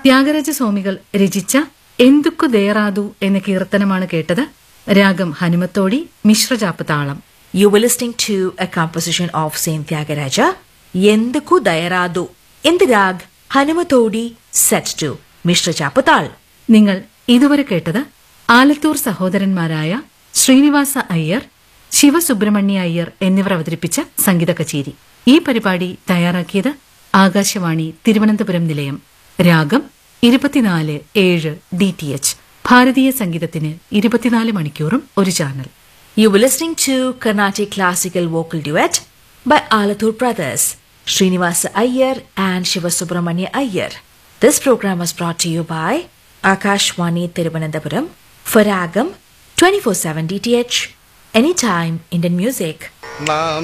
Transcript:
ത്യാഗരാജ സ്വാമികൾ രചിച്ച എന്തുക്കു ദേറാതു എന്ന കീർത്തനമാണ് കേട്ടത് രാഗം ഹനുമത്തോടി മിശ്രചാപ്പ് താളം You were listening to a composition of Saint Tyagaraja, Yenduku Dayaradu, in the rag Hanumatodi set to Mishra Chapatal. നിങ്ങൾ ഇതുവരെ കേട്ടത് ആലത്തൂർ സഹോദരന്മാരായ ശ്രീനിവാസ അയ്യർ ശിവസുബ്രഹ്മണ്യ അയ്യർ എന്നിവർ അവതരിപ്പിച്ച സംഗീത കച്ചേരി ഈ പരിപാടി തയ്യാറാക്കിയത് ആകാശവാണി തിരുവനന്തപുരം നിലയം രാഗം ഇരുപത്തിനാല് ഏഴ് ഡി ടി എച്ച് ഭാരതീയ സംഗീതത്തിന് ഇരുപത്തിനാല് മണിക്കൂറും ഒരു channel You were listening to Carnatic Classical Vocal Duet by Alathur Brothers, Srinivasa Iyer and Shiva Subramanya Iyer. This program was brought to you by Akashwani Thiruvananthapuram for Ragam 24-7 DTH, anytime Indian music. നാം